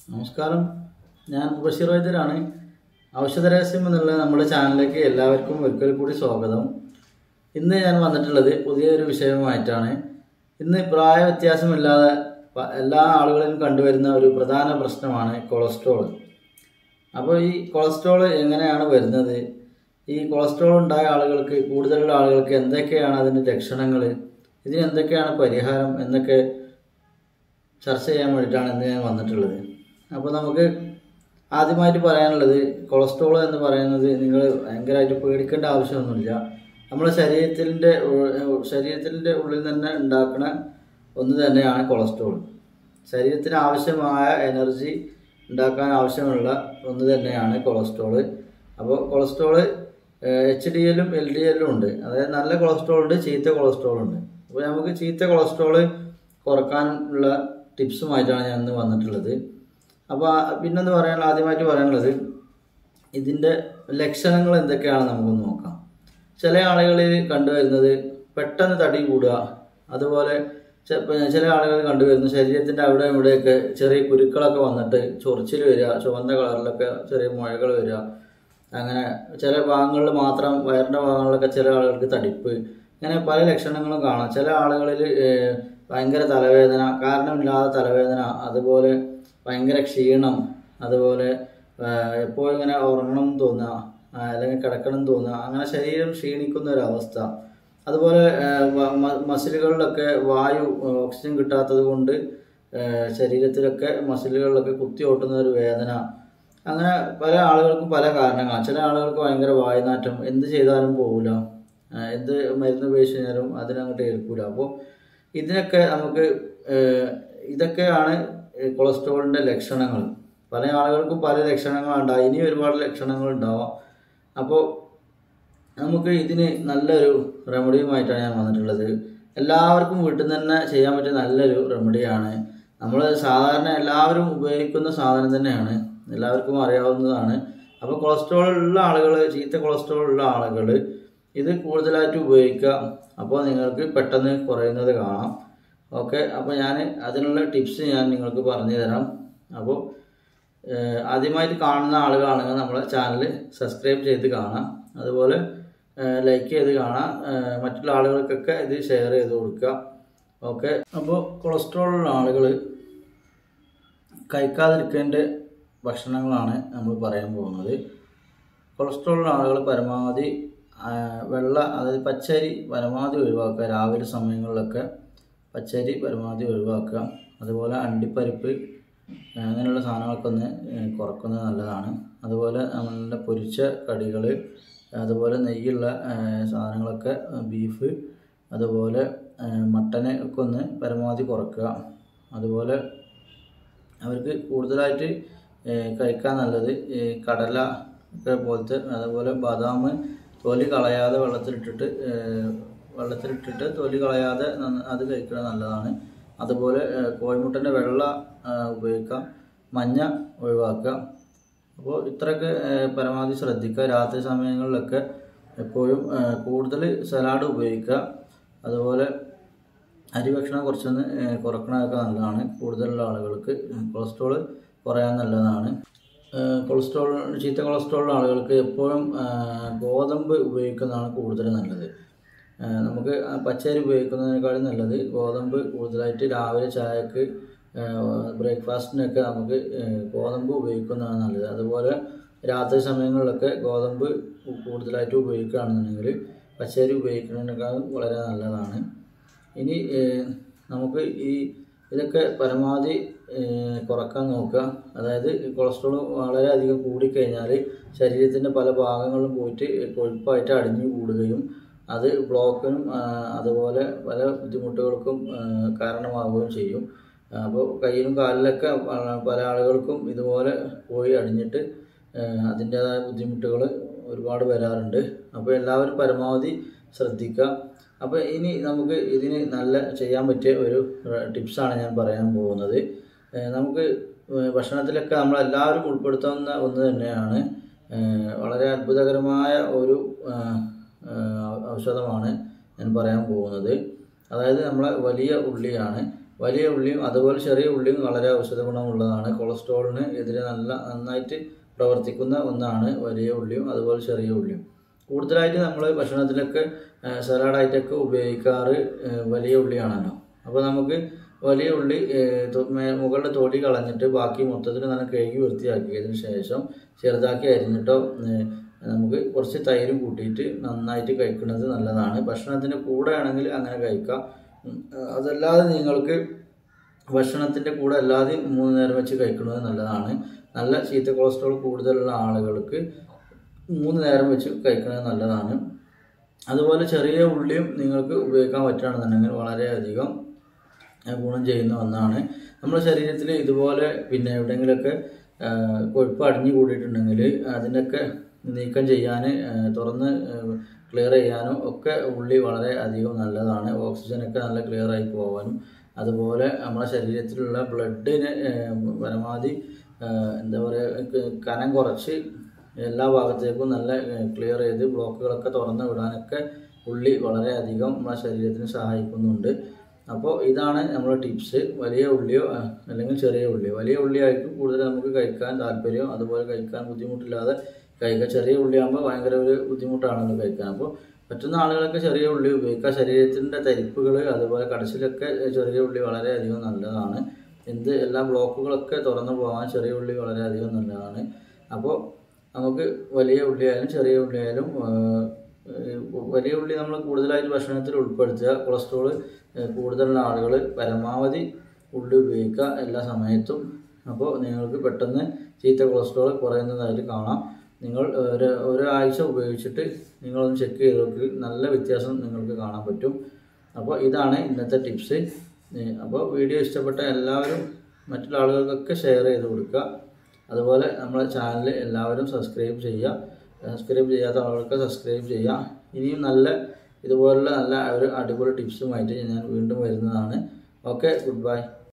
നമസ്കാരം ഞാൻ ബഷീർ വൈദ്യരാണ് ഔഷധരഹസ്യം എന്നുള്ള നമ്മുടെ ചാനലിലേക്ക് എല്ലാവർക്കും ഒരിക്കൽ കൂടി സ്വാഗതം ഇന്ന് ഞാൻ വന്നിട്ടുള്ളത് പുതിയൊരു വിഷയവുമായിട്ടാണ് ഇന്ന് പ്രായ വ്യത്യാസമില്ലാതെ പ- എല്ലാ ആളുകളിലും കണ്ടുവരുന്ന ഒരു പ്രധാന പ്രശ്നമാണ് കൊളസ്ട്രോൾ അപ്പോൾ ഈ കൊളസ്ട്രോൾ എങ്ങനെയാണ് വരുന്നത് ഈ കൊളസ്ട്രോൾ ഉണ്ടായ ആളുകൾക്ക് കൂടുതലുള്ള ആളുകൾക്ക് എന്തൊക്കെയാണ് അതിൻ്റെ ലക്ഷണങ്ങൾ ഇതിന് എന്തൊക്കെയാണ് പരിഹാരം എന്നൊക്കെ ചർച്ച ചെയ്യാൻ വേണ്ടിയിട്ടാണ് ഇന്ന് ഞാൻ വന്നിട്ടുള്ളത് അപ്പോൾ നമുക്ക് ആദ്യമായിട്ട് പറയാനുള്ളത് കൊളസ്ട്രോൾ എന്ന് പറയുന്നത് നിങ്ങൾ ഭയങ്കരമായിട്ട് പേടിക്കേണ്ട ആവശ്യമൊന്നുമില്ല നമ്മുടെ ശരീരത്തിൻ്റെ ഉ- ശരീരത്തിൻ്റെ ഉള്ളിൽ തന്നെ ഉണ്ടാക്കുന്ന ഒന്ന് തന്നെയാണ് കൊളസ്ട്രോൾ ശരീരത്തിന് ആവശ്യമായ എനർജി ഉണ്ടാക്കാൻ ആവശ്യമുള്ള ഒന്ന് തന്നെയാണ് കൊളസ്ട്രോൾ അപ്പോൾ കൊളസ്ട്രോൾ എച്ച് ഡി എല്ലും എൽ ഡി എല്ലും ഉണ്ട് അതായത് നല്ല കൊളസ്ട്രോൾ ഉണ്ട് ചീത്ത കൊളസ്ട്രോൾ ഉണ്ട് അപ്പോൾ നമുക്ക് ചീത്ത കൊളസ്ട്രോൾ കുറക്കാനുള്ള ടിപ്സുമായിട്ടാണ് ഞാൻ ഇന്ന് വന്നിട്ടുള്ളത് അപ്പോൾ പിന്നെന്ന് പറയാനുള്ള ആദ്യമായിട്ട് പറയാനുള്ളത് ഇതിൻ്റെ ലക്ഷണങ്ങൾ എന്തൊക്കെയാണ് നമുക്കൊന്ന് നോക്കാം ചില ആളുകളിൽ കണ്ടുവരുന്നത് പെട്ടെന്ന് തടി കൂടുക അതുപോലെ ചെ- പ- ചില ആളുകൾ കണ്ടുവരുന്നു ശരീരത്തിൻ്റെ അവിടെ ഇവിടെയൊക്കെ ചെറിയ കുരുക്കളൊക്കെ വന്നിട്ട് ചൊറിച്ചിൽ വരിക ചുവന്ന കളറിലൊക്കെ ചെറിയ മുഴകൾ വരിക അങ്ങനെ ചില ഭാഗങ്ങളിൽ മാത്രം വയറിൻ്റെ ഭാഗങ്ങളിലൊക്കെ ചില ആളുകൾക്ക് തടിപ്പ് ഇങ്ങനെ പല ലക്ഷണങ്ങളും കാണാം ചില ആളുകളിൽ ഏഹ്, ഭയങ്കര തലവേദന കാരണമില്ലാതെ തലവേദന അതുപോലെ ഭയങ്കര ക്ഷീണം അതുപോലെ ആഹ്, എപ്പോഴും ഇങ്ങനെ ഉറങ്ങണം എന്ന് തോന്നുക ആഹ്, അല്ലെങ്കിൽ കിടക്കണം എന്ന് തോന്നുക അങ്ങനെ ശരീരം ക്ഷീണിക്കുന്ന ഒരു അവസ്ഥ അതുപോലെ ആഹ്, വ- മ- മസിലുകളിലൊക്കെ വായു ആഹ്, ഓക്സിജൻ കിട്ടാത്തത് കൊണ്ട് ആഹ്, ശരീരത്തിലൊക്കെ മസിലുകളിലൊക്കെ കുത്തി ഓട്ടുന്ന ഒരു വേദന അങ്ങനെ പല ആളുകൾക്കും പല കാരണങ്ങളാണ് ചില ആളുകൾക്ക് ഭയങ്കര വായുനാറ്റം എന്ത് ചെയ്താലും പോകില്ല എന്ത് മരുന്ന് ഉപയോഗിച്ച് കഴിഞ്ഞാലും അതിനങ്ങോട്ട് ഏൽക്കൂല അപ്പോൾ ഇതിനൊക്കെ നമുക്ക് ഏഹ്, ഇതൊക്കെയാണ് ഈ കൊളസ്ട്രോളിൻ്റെ ലക്ഷണങ്ങൾ പല ആളുകൾക്കും പല ലക്ഷണങ്ങളുണ്ടാവും ഇനി ഒരുപാട് ലക്ഷണങ്ങൾ ഉണ്ടാവാം അപ്പോൾ നമുക്ക് ഇതിന് നല്ലൊരു റെമഡിയുമായിട്ടാണ് ഞാൻ വന്നിട്ടുള്ളത് എല്ലാവർക്കും വീട്ടിൽ നിന്ന് തന്നെ ചെയ്യാൻ പറ്റിയ നല്ലൊരു റെമഡിയാണ് നമ്മൾ സാധാരണ എല്ലാവരും ഉപയോഗിക്കുന്ന സാധനം തന്നെയാണ് എല്ലാവർക്കും അറിയാവുന്നതാണ് അപ്പോൾ കൊളസ്ട്രോൾ ഉള്ള ആളുകൾ ചീത്ത കൊളസ്ട്രോൾ ഉള്ള ആളുകൾ ഇത് കൂടുതലായിട്ട് ഉപയോഗിക്കുക അപ്പോൾ നിങ്ങൾക്ക് പെട്ടെന്ന് കുറയുന്നത് കാണാം ഓക്കെ അപ്പോൾ ഞാൻ അതിനുള്ള ടിപ്സ് ഞാൻ നിങ്ങൾക്ക് പറഞ്ഞു തരാം അപ്പോൾ ഏഹ് ആദ്യമായിട്ട് കാണുന്ന ആളുകളാണെങ്കിൽ നമ്മളെ ചാനൽ സബ്സ്ക്രൈബ് ചെയ്ത് കാണാം അതുപോലെ ലൈക്ക് ചെയ്ത് കാണാം ഏഹ് മറ്റുള്ള ആളുകൾക്കൊക്കെ ഇത് ഷെയർ ചെയ്ത് കൊടുക്കുക ഓക്കെ അപ്പോൾ കൊളസ്ട്രോൾ ഉള്ള ആളുകൾ കഴിക്കാതിരിക്കേണ്ട ഭക്ഷണങ്ങളാണ് നമ്മൾ പറയാൻ പോകുന്നത് കൊളസ്ട്രോൾ ഉള്ള ആളുകൾ പരമാവധി ആ, വെള്ള അതായത് പച്ചരി പരമാവധി ഒഴിവാക്കുക രാവിലെ സമയങ്ങളിലൊക്കെ പച്ചരി പരമാവധി ഒഴിവാക്കുക അതുപോലെ അണ്ടിപ്പരിപ്പ് ആ, അങ്ങനെയുള്ള സാധനങ്ങളൊക്കെ ഒന്ന് ഏ, കുറക്കുന്നത് നല്ലതാണ് അതുപോലെ നമ്മളുടെ പൊരിച്ച കടികൾ അതുപോലെ നെയ്യുള്ള ആ, സാധനങ്ങളൊക്കെ ആ, ബീഫ് അതുപോലെ ആ, മട്ടന് ഒക്കെ ഒന്ന് പരമാവധി കുറക്കുക അതുപോലെ അവർക്ക് കൂടുതലായിട്ട് ഏഹ്, കഴിക്കാൻ നല്ലത് ഈ കടല ഒക്കെ പോലത്തെ അതുപോലെ ബദാം തൊലി കളയാതെ വെള്ളത്തിലിട്ടിട്ട് ഏഹ്, വെള്ളത്തിലിട്ടിട്ട് തൊലി കളയാതെ നന്ന- അത് കഴിക്കുന്നത് നല്ലതാണ് അതുപോലെ ഏഹ്, കോഴിമുട്ടൻ്റെ വെള്ള ആ, ഉപയോഗിക്കാം മഞ്ഞ ഒഴിവാക്കുക അപ്പോൾ ഇത്രയൊക്കെ ഏഹ്, പരമാവധി ശ്രദ്ധിക്കുക രാത്രി സമയങ്ങളിലൊക്കെ എപ്പോഴും ഏഹ്, കൂടുതൽ സലാഡ് ഉപയോഗിക്കുക അതുപോലെ അരി ഭക്ഷണം കുറച്ചൊന്ന് ഏഹ്, കുറക്കണതൊക്കെ നല്ലതാണ് കൂടുതലുള്ള ആളുകൾക്ക് കൊളസ്ട്രോൾ കുറയാൻ നല്ലതാണ് ഏഹ്, കൊളസ്ട്രോൾ ചീത്ത കൊളസ്ട്രോളുള്ള ആളുകൾക്ക് എപ്പോഴും ഏഹ്, ഗോതമ്പ് ഉപയോഗിക്കുന്നതാണ് കൂടുതൽ നല്ലത് ഏഹ്, നമുക്ക് ആ പച്ചരി ഉപയോഗിക്കുന്നതിനേക്കാളും നല്ലത് ഗോതമ്പ് കൂടുതലായിട്ട് രാവിലെ ചായക്ക് ബ്രേക്ക്ഫാസ്റ്റിനൊക്കെ നമുക്ക് ഏഹ്, ഗോതമ്പ് ഉപയോഗിക്കുന്നതാണ് നല്ലത് അതുപോലെ രാത്രി സമയങ്ങളിലൊക്കെ ഗോതമ്പ് കൂടുതലായിട്ട് ഉപയോഗിക്കുകയാണെന്നുണ്ടെങ്കിൽ പച്ചരി ഉപയോഗിക്കുന്നതിനേക്കാളും വളരെ നല്ലതാണ് ഇനി ഏഹ്, നമുക്ക് ഈ ഇതൊക്കെ പരമാവധി ഏഹ്, കുറക്കാൻ നോക്കുക അതായത് കൊളസ്ട്രോൾ വളരെയധികം കൂടിക്കഴിഞ്ഞാൽ ശരീരത്തിൻ്റെ പല ഭാഗങ്ങളിലും പോയിട്ട് കൊഴുപ്പായിട്ട് അടിഞ്ഞു കൂടുകയും അത് ബ്ലോക്കിനും ആ, അതുപോലെ പല ബുദ്ധിമുട്ടുകൾക്കും ആ, കാരണമാവുകയും ചെയ്യും അപ്പോൾ കയ്യിലും കാലിലൊക്കെ പ- പല ആളുകൾക്കും ഇതുപോലെ പോയി അടിഞ്ഞിട്ട് അതിൻ്റേതായ ബുദ്ധിമുട്ടുകൾ ഒരുപാട് വരാറുണ്ട് അപ്പോൾ എല്ലാവരും പരമാവധി ശ്രദ്ധിക്കുക അപ്പോൾ ഇനി നമുക്ക് ഇതിന് നല്ല ചെയ്യാൻ പറ്റിയ ഒരു ടിപ്സാണ് ഞാൻ പറയാൻ പോകുന്നത് ഏഹ് നമുക്ക് ഏഹ് ഭക്ഷണത്തിലൊക്കെ നമ്മളെല്ലാവരും ഉൾപ്പെടുത്താവുന്ന ഒന്ന് തന്നെയാണ് ഏഹ് വളരെ അത്ഭുതകരമായ ഒരു ആഹ് ആഹ് ഔഷധമാണ് ഞാൻ പറയാൻ പോകുന്നത് അതായത് നമ്മളെ വലിയ ഉള്ളിയാണ് വലിയ ഉള്ളിയും അതുപോലെ ചെറിയ ഉള്ളിയും വളരെ ഔഷധ ഗുണമുള്ളതാണ് കൊളസ്ട്രോളിന് എതിരെ നല്ല നന്നായിട്ട് പ്രവർത്തിക്കുന്ന ഒന്നാണ് വലിയ ഉള്ളിയും അതുപോലെ ചെറിയ ഉള്ളിയും കൂടുതലായിട്ട് നമ്മൾ ഭക്ഷണത്തിലൊക്കെ ആ, സലാഡായിട്ടൊക്കെ ഉപയോഗിക്കാറ് ആ, വലിയ ഉള്ളിയാണല്ലോ അപ്പോൾ നമുക്ക് വലിയ ഉള്ളി ഏ, തൊ- മേ- മുകളുടെ തൊലി കളഞ്ഞിട്ട് ബാക്കി മൊത്തത്തിൽ നല്ല കഴുകി വൃത്തിയാക്കിയതിന് ശേഷം ചെറുതാക്കി അരിഞ്ഞിട്ടോ ഏ, നമുക്ക് കുറച്ച് തൈരും കൂട്ടിയിട്ട് നന്നായിട്ട് കഴിക്കുന്നത് നല്ലതാണ് ഭക്ഷണത്തിൻ്റെ കൂടെ ആണെങ്കിൽ അങ്ങനെ കഴിക്കാം ഉം, അതല്ലാതെ നിങ്ങൾക്ക് ഭക്ഷണത്തിൻ്റെ കൂടെ അല്ലാതെ മൂന്ന് നേരം വെച്ച് കഴിക്കുന്നത് നല്ലതാണ് നല്ല ചീത്ത കൊളസ്ട്രോൾ കൂടുതലുള്ള ആളുകൾക്ക് മൂന്ന് നേരം വെച്ച് കഴിക്കുന്നത് നല്ലതാണ് അതുപോലെ ചെറിയ ഉള്ളിയും നിങ്ങൾക്ക് ഉപയോഗിക്കാൻ പറ്റുകയാണെന്നുണ്ടെങ്കിൽ വളരെയധികം ആ, ഗുണം ചെയ്യുന്ന ഒന്നാണ് നമ്മുടെ ശരീരത്തിൽ ഇതുപോലെ പിന്നെ എവിടെയെങ്കിലുമൊക്കെ ആ, കൊഴുപ്പ് അടിഞ്ഞു കൂടിയിട്ടുണ്ടെങ്കിൽ അതിനൊക്കെ നീക്കം ചെയ്യാൻ ആ, തുറന്ന് ക്ലിയർ ചെയ്യാനും ഒക്കെ ഉള്ളി വളരെ അധികം നല്ലതാണ് ഓക്സിജനൊക്കെ നല്ല ക്ലിയർ ആയി പോകാനും അതുപോലെ നമ്മുടെ ശരീരത്തിലുള്ള ബ്ലഡിന് പരമാവധി ആ, എന്താ പറയുക കനം കുറച്ച് എല്ലാ ഭാഗത്തേക്കും നല്ല ക്ലിയർ ചെയ്ത് ബ്ലോക്കുകളൊക്കെ തുറന്ന് വിടാനൊക്കെ ഉള്ളി വളരെയധികം നമ്മുടെ ശരീരത്തിന് സഹായിക്കുന്നുണ്ട് അപ്പോൾ ഇതാണ് നമ്മുടെ ടിപ്സ് വലിയ ഉള്ളിയോ ആ, അല്ലെങ്കിൽ ചെറിയ ഉള്ളിയോ വലിയ ഉള്ളിയായിരിക്കും കൂടുതൽ നമുക്ക് കഴിക്കാൻ താല്പര്യം അതുപോലെ കഴിക്കാൻ ബുദ്ധിമുട്ടില്ലാതെ കഴിക്കുക ചെറിയ ഉള്ളിയാകുമ്പോൾ ഭയങ്കര ഒരു ബുദ്ധിമുട്ടാണല്ലോ കഴിക്കാൻ അപ്പോൾ പറ്റുന്ന ആളുകളൊക്കെ ചെറിയ ഉള്ളി ഉപയോഗിക്കുക ശരീരത്തിൻ്റെ തരിപ്പുകൾ അതുപോലെ കടച്ചിലൊക്കെ ചെറിയ ഉള്ളി വളരെയധികം നല്ലതാണ് എന്ത് എല്ലാ ബ്ലോക്കുകളൊക്കെ തുറന്നു പോകാൻ ചെറിയ ഉള്ളി വളരെയധികം നല്ലതാണ് അപ്പോൾ നമുക്ക് വലിയ ഉള്ളിയായാലും ചെറിയ ഉള്ളിയായാലും ആ, ഏഹ് വലിയ ഉള്ളി നമ്മൾ കൂടുതലായിട്ട് ഭക്ഷണത്തിൽ ഉൾപ്പെടുത്തുക കൊളസ്ട്രോൾ കൂടുതലുള്ള ആളുകൾ പരമാവധി ഉള്ളി ഉപയോഗിക്കുക എല്ലാ സമയത്തും അപ്പോൾ നിങ്ങൾക്ക് പെട്ടെന്ന് ചീത്ത കൊളസ്ട്രോൾ കുറയുന്നതായിട്ട് കാണാം നിങ്ങൾ ഒരു ഒരാഴ്ച ഉപയോഗിച്ചിട്ട് നിങ്ങളൊന്ന് ചെക്ക് ചെയ്ത് നോക്ക് നല്ല വ്യത്യാസം നിങ്ങൾക്ക് കാണാൻ പറ്റും അപ്പോൾ ഇതാണ് ഇന്നത്തെ ടിപ്സ് അപ്പോൾ വീഡിയോ ഇഷ്ടപ്പെട്ട എല്ലാവരും മറ്റുള്ള ആളുകൾക്കൊക്കെ ഷെയർ ചെയ്ത് കൊടുക്കുക അതുപോലെ നമ്മളെ ചാനൽ എല്ലാവരും സബ്സ്ക്രൈബ് ചെയ്യുക സബ്സ്ക്രൈബ് ചെയ്യാത്ത ആളുകൾക്ക് സബ്സ്ക്രൈബ് ചെയ്യുക ഇനിയും നല്ല ഇതുപോലുള്ള നല്ല ഒരു അടിപൊളി ടിപ്സുമായിട്ട് ഞാൻ വീണ്ടും വരുന്നതാണ് ഓക്കെ ഗുഡ് ബൈ